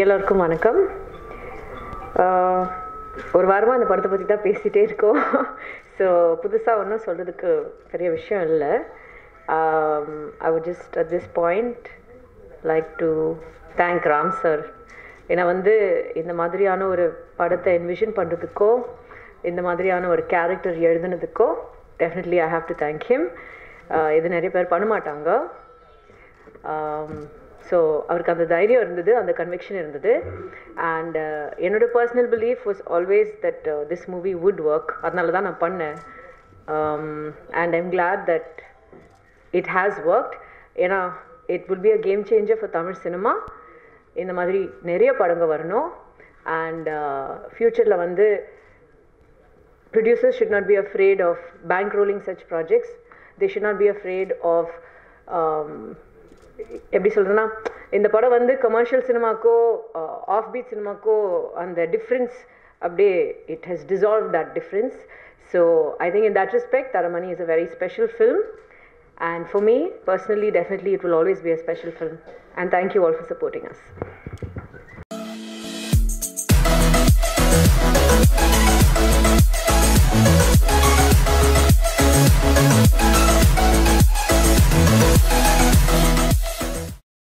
எல்லோருக்கும் வணக்கம் ஆஹ் ஒரு வாரமாக அந்த படத்தை பற்றி தான் பேசிகிட்டே இருக்கோம் ஸோ புதுசாக ஒன்றும் சொல்கிறதுக்கு பெரிய விஷயம் இல்லை I would just at this point like to thank Ram sir ஏன்னா வந்து இந்த மாதிரியான ஒரு படத்தை என்விஷன் பண்ணுறதுக்கோ இந்த மாதிரியான ஒரு கேரக்டர் எழுதுனதுக்கோ definitely I have to thank him இது நிறைய பேர் பண்ண மாட்டாங்க ஸோ அவருக்கு அந்த தைரியம் இருந்தது அந்த கன்விக்ஷன் இருந்தது அண்ட் என்னோட personal belief was always that this movie would work அதனால தான் நான் பண்ணேன் and I'm glad that it has worked ஏன்னா it will be a game changer for Tamil cinema இந்த மாதிரி நிறைய படங்கள் வரணும் அண்ட் ஃப்யூச்சரில் வந்து producers should not be afraid of bankrolling such projects. They should not be afraid of um, எப்படி சொல்கிறேன்னா இந்த படம் வந்து கமர்ஷியல் சினிமாக்கோ ஆஃப் பீட் சினிமாக்கோ அந்த டிஃப்ரென்ஸ் அப்படியே it has dissolve that difference so I think in that respect Taramani is a very special film and for me personally definitely it will always be a special film and thank you all for supporting as